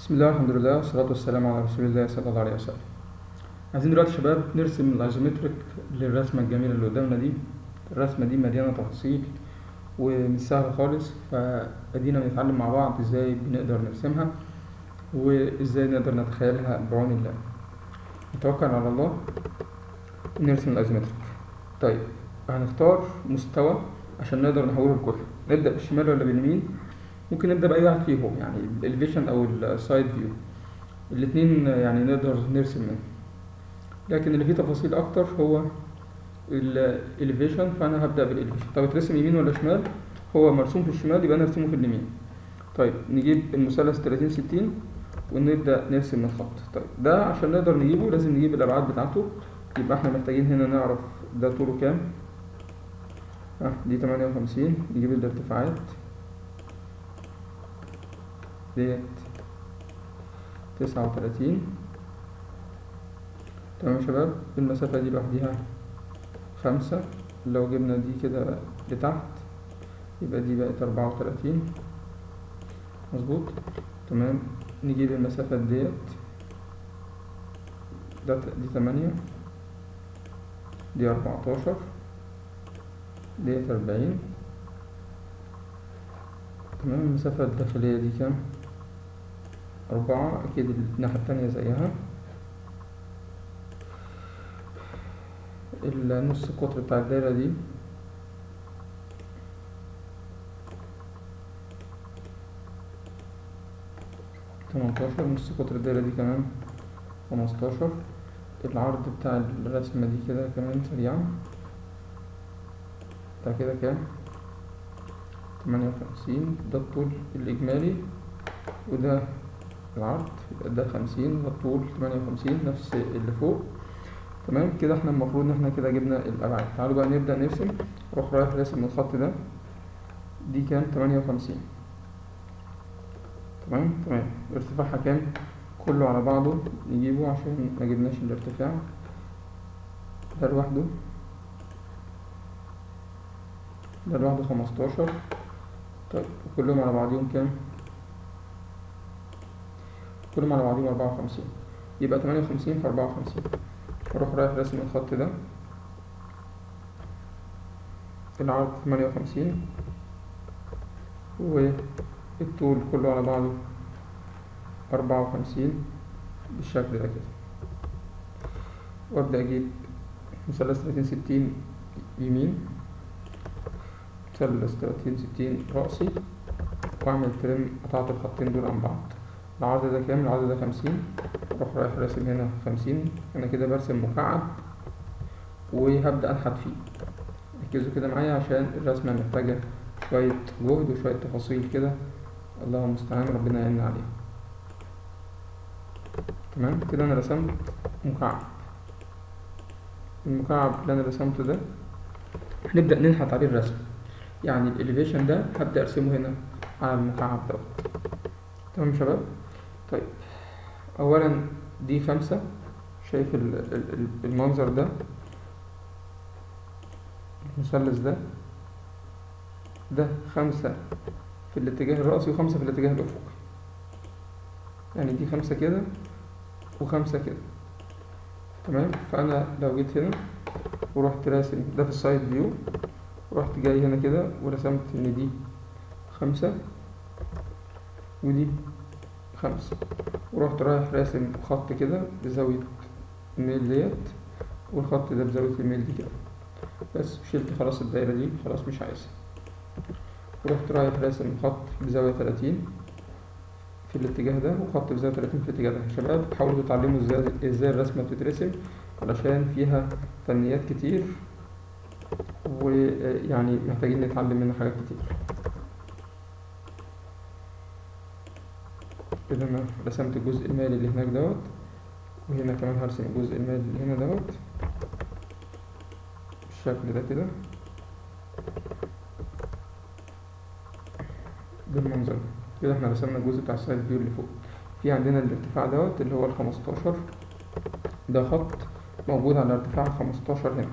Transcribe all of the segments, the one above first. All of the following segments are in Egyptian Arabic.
بسم الله والحمد لله والصلاة والسلام على رسول الله صلى الله عليه وسلم عايزين دلوقتي يا شباب نرسم الايزومتريك للرسمة الجميلة اللي قدامنا دي الرسمة دي مليانة تفاصيل ومش سهلة خالص فأدينا بنتعلم مع بعض ازاي بنقدر نرسمها وازاي نقدر نتخيلها بعون الله نتوكل على الله ونرسم الايزومتريك طيب هنختار مستوى عشان نقدر نحوله لكل نبدأ بالشمال ولا باليمين ممكن نبدأ بأي واحد فيهم يعني الفيشن أو السايد فيو الاتنين يعني نقدر نرسم منه لكن اللي فيه تفاصيل أكتر هو الإليفيشن فأنا هبدأ بالإليفيشن طب ترسم يمين ولا شمال هو مرسوم في الشمال يبقى نرسمه في اليمين طيب نجيب المثلث 30 60 ونبدأ نرسم من الخط طيب ده عشان نقدر نجيبه لازم نجيب الأبعاد بتاعته يبقى احنا محتاجين هنا نعرف ده طوله كام اه دي 58 نجيب الارتفاعات ديت تسعة وتلاتين تمام يا شباب المسافة دي لوحديها خمسة لو جبنا دي كده لتحت يبقى دي بقت أربعة وتلاتين مظبوط تمام نجيب المسافة ديت ده دي تمانية دي أربعتاشر ديت أربعين تمام المسافة الداخلية دي كام أربعة أكيد الناحية التانية زيها النص القطر بتاع الدايرة دي تمنتاشر نص قطر الدايرة دي كمان خمستاشر العرض بتاع الرسمة دي كده كمان سريعا بتاع كده كام تمانية وخمسين ده الطول الإجمالي وده العرض يبقى ده خمسين ده الطول تمانية وخمسين نفس اللي فوق تمام كده احنا المفروض ان احنا كده جبنا الأبعاد تعالوا بقى نبدأ نرسم اروح رايح راسم الخط ده دي كام تمانية وخمسين تمام تمام ارتفاعها كام كله على بعضه نجيبه عشان ما جبناش الارتفاع ده لوحده ده لوحده خمستاشر طيب كلهم على بعضهم كام كلهم على بعضهم أربعة وخمسين يبقى تمانية وخمسين في أربعة وخمسين أروح رايح راسم الخط ده العرض تمانية وخمسين والطول كله على بعضه أربعة وخمسين بالشكل ده كده وأبدأ أجيب مثلث تلاتين ستين يمين مثلث تلاتين ستين رأسي وأعمل ترم قطعة الخطين دول عن بعض العرض ده كام العرض ده خمسين أروح رايح راسم هنا خمسين أنا كده برسم مكعب وهبدأ أنحت فيه ركزوا كده معايا عشان الرسمة محتاجة شوية جهد وشوية تفاصيل كده الله المستعان ربنا يعيننا عليها تمام كده أنا رسمت مكعب المكعب اللي أنا رسمته ده هنبدأ ننحت عليه الرسم يعني الإليفيشن ده هبدأ أرسمه هنا على المكعب دوت تمام يا شباب طيب أولا دي خمسة شايف المنظر ده المثلث ده ده خمسة في الاتجاه الرأسي وخمسة في الاتجاه الأفقي يعني دي خمسة كده وخمسة كده تمام فأنا لو جيت هنا ورحت راسم ده في السايد فيو ورحت جاي هنا كده ورسمت إن دي خمسة ودي خمسة ورحت رايح راسم خط كده بزاوية الميل ديت والخط ده بزاوية الميل دي كده بس شلت خلاص الدايرة دي خلاص مش عايزها ورحت رايح راسم خط بزاوية تلاتين في الاتجاه ده وخط بزاوية تلاتين في الاتجاه ده شباب حاولوا تتعلموا ازاي ازاي الرسمة بتترسم علشان فيها فنيات كتير ويعني محتاجين نتعلم منها حاجات كتير كده انا رسمت الجزء المالي اللي هناك دوت وهنا كمان هرسم الجزء المالي اللي هنا دوت بالشكل ده كده بالمنظر ده كده احنا رسمنا الجزء بتاع السايد فيو اللي فوق في عندنا الارتفاع دوت اللي هو الخمستاشر ده خط موجود على ارتفاع خمستاشر هنا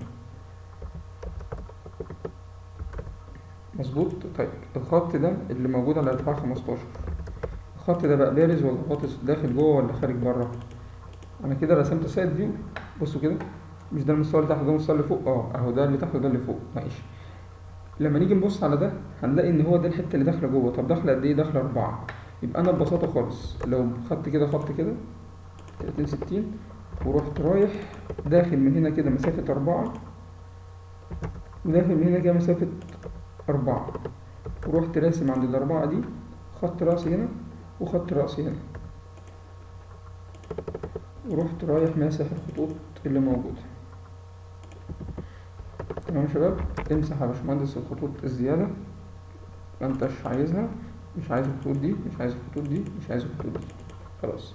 مظبوط طيب الخط ده اللي موجود على ارتفاع خمستاشر الخط ده بقى بارز ولا غاطس داخل جوه ولا خارج بره انا كده رسمت سايد فيو بصوا كده مش ده المستوى اللي تحت ده المستوى اللي فوق اه اهو ده اللي تحت وده اللي فوق ماشي لما نيجي نبص على ده هنلاقي ان هو ده الحته اللي داخله جوه طب داخله قد ايه داخله أربعة يبقى انا ببساطه خالص لو خدت كده خط كده 30 60 ورحت رايح داخل من هنا كده مسافة أربعة وداخل من هنا كده مسافة أربعة ورحت راسم عند الأربعة دي خط راسي هنا وخط راسي هنا ورحت رايح ماسح الخطوط اللي موجودة تمام يا شباب امسح يا باشمهندس الخطوط الزيادة ما انتش عايزها مش عايز الخطوط دي مش عايز الخطوط دي مش عايز الخطوط دي خلاص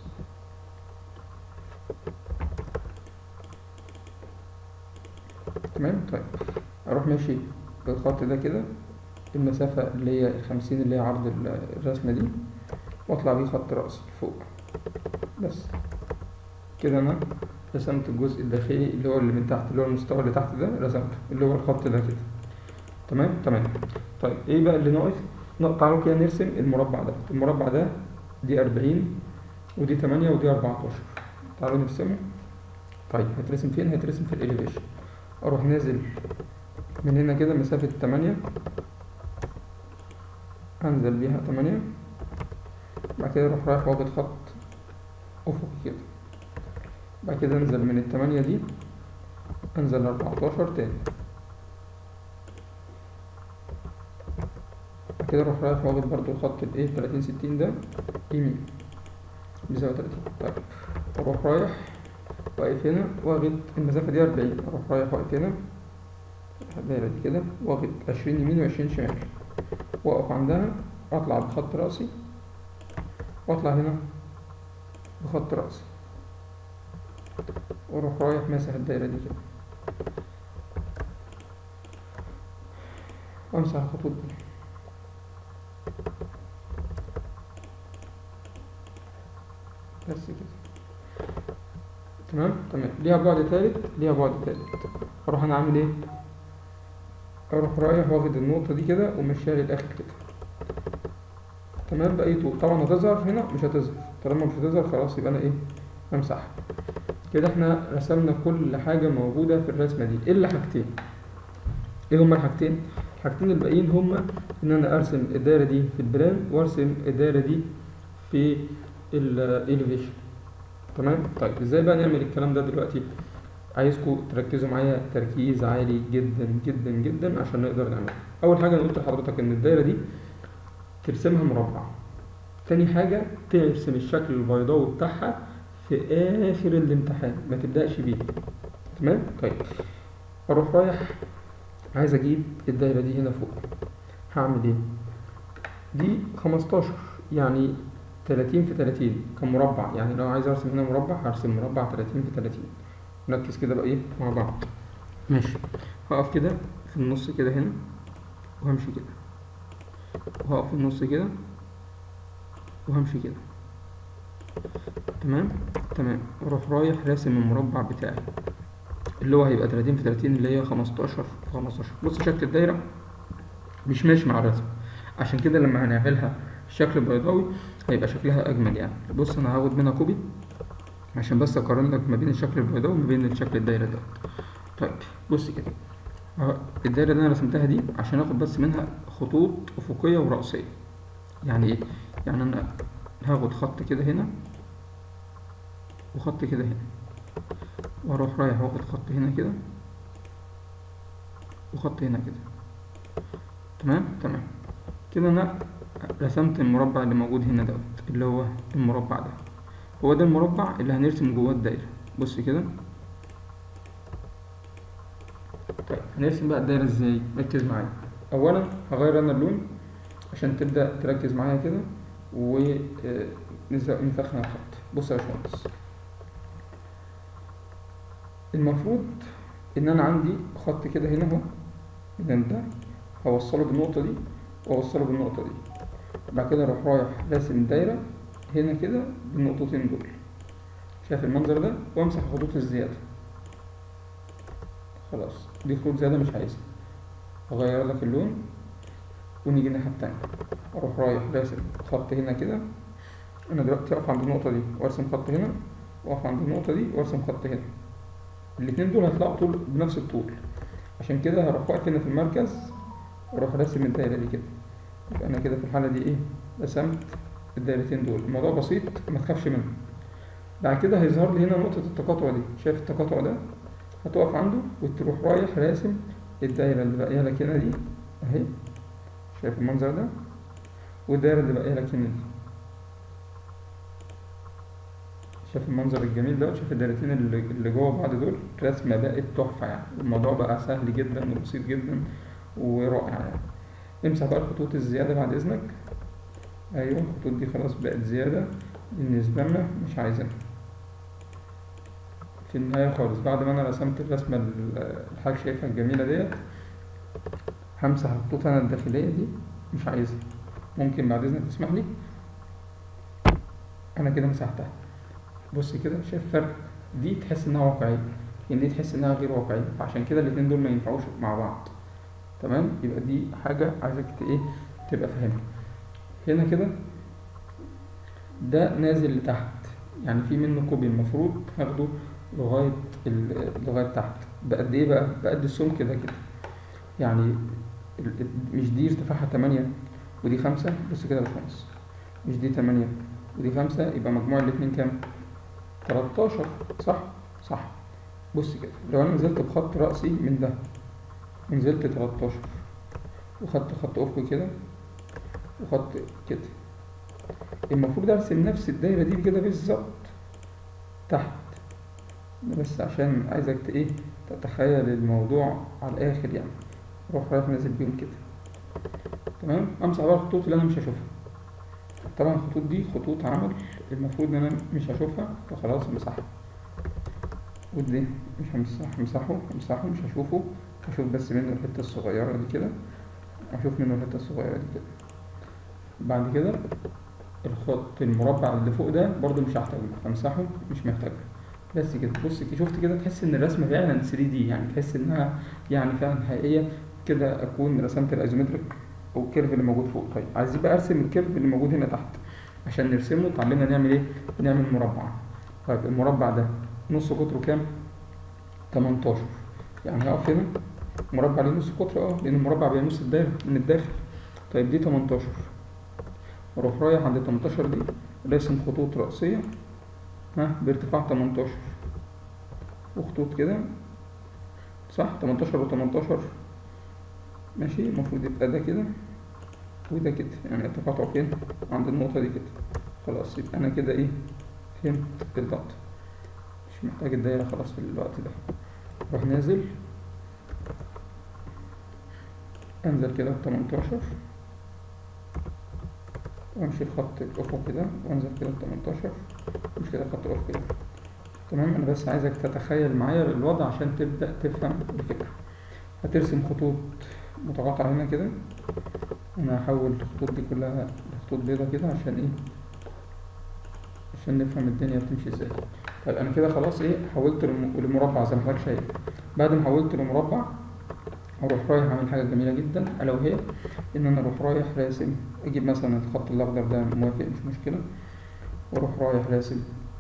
تمام طيب اروح ماشي بالخط ده كده المسافة اللي هي الخمسين اللي هي عرض ال- الرسمة دي واطلع بيه خط رأسي فوق بس كده انا رسمت الجزء الداخلي اللي هو اللي من تحت اللي هو المستوى اللي تحت ده رسمته اللي هو الخط ده كده تمام تمام طيب ايه بقى اللي ناقص نق- تعالوا كده نرسم المربع ده المربع ده دي أربعين ودي تمانية ودي أربعتاشر تعالوا نرسمه طيب هيترسم فين هيترسم في الإليفيشن أروح نازل من هنا كده مسافة تمانية أنزل بيها تمانية بعد كده أروح رايح واخد خط أفقي كده بعد كده أنزل من التمانية دي أنزل أربعتاشر تاني بعد كده أروح رايح واخد برضو الخط الإيه تلاتين ستين ده يمين بزاوية تلاتين طيب أروح رايح واقف هنا واخد المسافة دي أربعين أروح رايح واقف هنا الدايرة دي كده واخد عشرين يمين وعشرين شمال وأقف عندها أطلع بخط رأسي وأطلع هنا بخط رأسي وأروح رايح ماسح الدايرة دي كده وأمسح الخطوط دي بس كده تمام تمام ليها بعد تالت ليها بعد تالت اروح انا عامل ايه اروح رايح واخد النقطة دي كده ومشيها للاخر كده تمام بأي طول طبعا هتظهر هنا مش هتظهر طالما مش هتظهر خلاص يبقى انا ايه امسحها كده احنا رسمنا كل حاجة موجودة في الرسمة دي الا حاجتين ايه هما الحاجتين الحاجتين الباقيين هما ان انا ارسم الدايرة دي في البلان وارسم الدايرة دي في الاليفيشن تمام طيب ازاي بقى نعمل الكلام ده دلوقتي عايزكم تركزوا معايا تركيز عالي جدا جدا جدا عشان نقدر نعمله اول حاجه انا قلت لحضرتك ان الدايره دي ترسمها مربع تاني حاجه ترسم الشكل البيضاوي بتاعها في اخر الامتحان ما تبداش بيه تمام طيب اروح رايح عايز اجيب الدايره دي هنا فوق هعمل ايه دي 15 يعني 30 في 30 كمربع يعني لو عايز ارسم هنا مربع هرسم مربع 30 في 30 نركز كده بقى ايه مع بعض ماشي هقف كده في النص كده هنا وهمشي كده وهقف في النص كده وهمشي كده تمام تمام اروح رايح راسم المربع بتاعي اللي هو هيبقى 30 في 30 اللي هي 15 في 15 بص شكل الدايره مش ماشي مع الرسم عشان كده لما هنعملها الشكل البيضاوي هيبقى شكلها اجمل يعني بص انا هاخد منها كوبي عشان بس اقارن لك ما بين الشكل البيضاوي وما بين الشكل الدايره ده طيب بص كده أهو الدايره اللي انا رسمتها دي عشان اخد بس منها خطوط افقيه ورأسيه يعني ايه يعني انا هاخد خط كده هنا وخط كده هنا واروح رايح واخد خط هنا كده وخط هنا كده تمام تمام كده انا رسمت المربع اللي موجود هنا دوت اللي هو المربع ده هو ده المربع اللي هنرسم جواه الدايرة بص كده طيب هنرسم بقى الدايرة ازاي ركز معايا اولا هغير انا اللون عشان تبدأ تركز معايا كده ونسخن الخط بص يا باشمهندس المفروض ان انا عندي خط كده هنا اهو من ده هوصله بالنقطة دي واوصله بالنقطة دي بعد كده اروح رايح راسم دايرة هنا كده بالنقطتين دول شايف المنظر ده وامسح الخطوط الزيادة خلاص دي خطوط زيادة مش عايزها هغير لك اللون ونيجي الناحية التانية اروح رايح راسم خط هنا كده انا دلوقتي اقف عند النقطة دي وارسم خط هنا واقف عند النقطة دي وارسم خط هنا الاتنين دول هيطلعوا طول بنفس الطول عشان كده هروح واقف هنا في المركز واروح راسم الدايرة دي كده يبقى انا كده في الحالة دي ايه رسمت الدايرتين دول الموضوع بسيط ما تخافش منه بعد كده هيظهر لي هنا نقطة التقاطع دي شايف التقاطع ده هتقف عنده وتروح رايح راسم الدايرة اللي باقية لك هنا دي اهي شايف المنظر ده والدايرة اللي باقية لك هنا دي شايف المنظر الجميل ده شايف الدايرتين اللي اللي جوه بعض دول رسمة بقت تحفة يعني الموضوع بقى سهل جدا وبسيط جدا ورائع يعني امسح بقى الخطوط الزيادة بعد إذنك أيوة الخطوط دي خلاص بقت زيادة بالنسبة لنا مش عايزينها في النهاية خالص بعد ما أنا رسمت الرسمة اللي الحاج شايفها الجميلة ديت همسح الخطوط أنا الداخلية دي مش عايزها ممكن بعد إذنك تسمح لي أنا كده مسحتها بص كده شايف فرق دي تحس إنها واقعية يعني دي تحس إنها غير واقعية فعشان كده الاتنين دول ما ينفعوش مع بعض تمام يبقى دي حاجة عايزك ت- إيه تبقى فاهمها هنا كده ده نازل لتحت يعني في منه كوبي المفروض هاخده لغاية ال- لغاية تحت بقد ايه بقى بقد السمك كده كده يعني ال- ال- مش دي ارتفاعها تمانية ودي خمسة بص كده يا باشمهندس مش دي تمانية ودي خمسة يبقى مجموع الاتنين كام؟ تلاتاشر صح؟ صح بص كده لو أنا نزلت بخط رأسي من ده ونزلت تلاتاشر وخدت خط أفقي كده وخط كده المفروض ارسم نفس الدايره دي كده بالظبط تحت بس عشان عايزك ت- ايه تتخيل الموضوع على الاخر يعني روح رايح نازل بيهم كده تمام امسح بقى الخطوط اللي انا مش هشوفها طبعا الخطوط دي خطوط عمل المفروض ان انا مش هشوفها فخلاص امسحها ودي مش همسح همسحه همسحه مش هشوفه هشوف بس منه الحته الصغيره دي كده اشوف منه الحته الصغيره دي كده بعد كده الخط المربع اللي فوق ده برضو مش هحتاجه همسحه مش محتاجه بس كده بص كده شفت كده تحس ان الرسمه فعلا 3 دي يعني تحس انها يعني فعلا حقيقيه كده اكون رسمت الايزومتريك او الكيرف اللي موجود فوق طيب عايزين بقى ارسم الكيرف اللي موجود هنا تحت عشان نرسمه اتعلمنا نعمل ايه نعمل مربع طيب المربع ده نص قطره كام 18 يعني هقف هنا مربع ليه نص قطر اه لان المربع بيبقى نص الدايره من الداخل طيب دي 18 واروح رايح عند 18 دي راسم خطوط رأسية ها بارتفاع 18 وخطوط كده صح 18 و 18 ماشي المفروض يبقى ده كده وده كده يعني التقاطع فين عند النقطة دي كده خلاص يبقى أنا كده إيه فهمت الضغط مش محتاج الدايرة خلاص في الوقت ده أروح نازل أنزل كده ب 18 وامشي الخط الافقي ده وانزل كده ل 18 مش كده خط افقي ده تمام انا بس عايزك تتخيل معايا الوضع عشان تبدا تفهم الفكره هترسم خطوط متقاطعه هنا كده انا هحول الخطوط دي كلها لخطوط بيضة كده عشان ايه عشان نفهم الدنيا بتمشي ازاي طيب انا كده خلاص ايه حولت لم- لمربع زي ما حضرتك شايف بعد ما حولت لمربع اروح رايح اعمل حاجه جميله جدا الا وهي ان انا اروح رايح راسم اجيب مثلا الخط الاخضر ده موافق مش مشكله واروح رايح راسم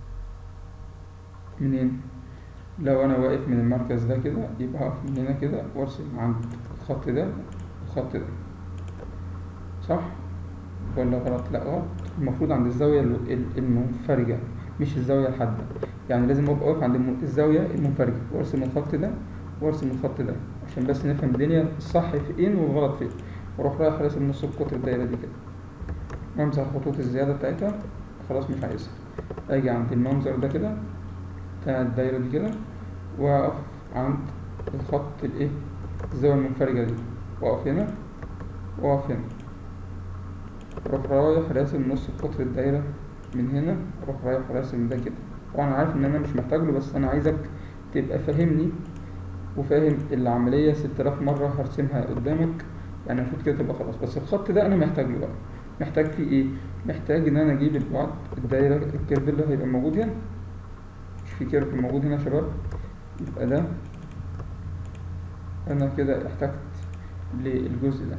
منين لو انا واقف من المركز ده كده يبقى هقف من هنا كده وارسم عند الخط ده الخط ده صح ولا غلط لا غلط المفروض عند الزاويه ال- ال- المنفرجه مش الزاويه الحاده يعني لازم ابقى واقف عند الم- الزاويه المنفرجه وارسم الخط ده وارسم الخط ده عشان بس نفهم الدنيا الصح فين والغلط فين واروح رايح راسم نص القطر الدايره دي كده وامسح الخطوط الزياده بتاعتها خلاص مش عايزها اجي عند المنظر ده كده بتاع الدايره دي كده واقف عند الخط الايه الزاويه المنفرجه دي واقف هنا واقف هنا اروح رايح راسم نص قطر الدايره من هنا اروح رايح راسم ده كده وانا عارف ان انا مش محتاج له بس انا عايزك تبقى فاهمني وفاهم العملية ست آلاف مرة هرسمها قدامك يعني المفروض كده تبقى خلاص بس الخط ده أنا محتاج له بقى محتاج فيه إيه؟ محتاج إن أنا أجيب البعد الدايرة الكيرف اللي هيبقى موجود هنا مش في كيرف موجود هنا يا شباب يبقى ده أنا كده احتجت للجزء ده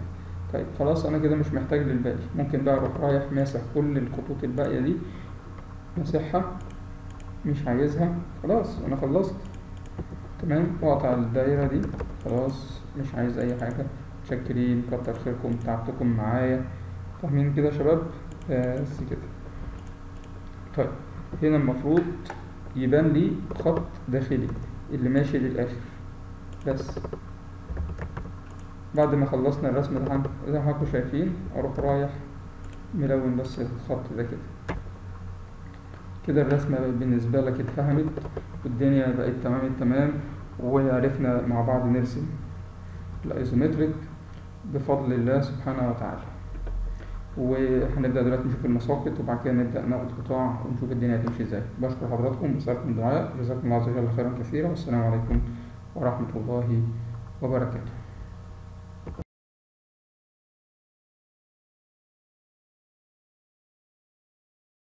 طيب خلاص انا كده مش محتاج للباقي ممكن بقى اروح رايح ماسح كل الخطوط الباقية دي ماسحها مش عايزها خلاص انا خلصت تمام واقطع الدايرة دي خلاص مش عايز اي حاجة متشكرين كتر خيركم تعبتكم معايا فاهمين كده يا شباب بس كده طيب هنا المفروض يبان لي خط داخلي اللي ماشي للآخر بس بعد ما خلصنا الرسم ده زي ما انتم شايفين اروح رايح ملون بس الخط ده كده كده الرسمة بالنسبة لك اتفهمت والدنيا بقت تمام التمام وعرفنا مع بعض نرسم الايزومتريك بفضل الله سبحانه وتعالى وهنبدأ دلوقتي نشوف المساقط وبعد كده نبدأ ناخد قطاع ونشوف الدنيا هتمشي ازاي بشكر حضراتكم وأسألكم دعاء جزاكم الله عز وجل خيرا كثيرا والسلام عليكم ورحمة الله وبركاته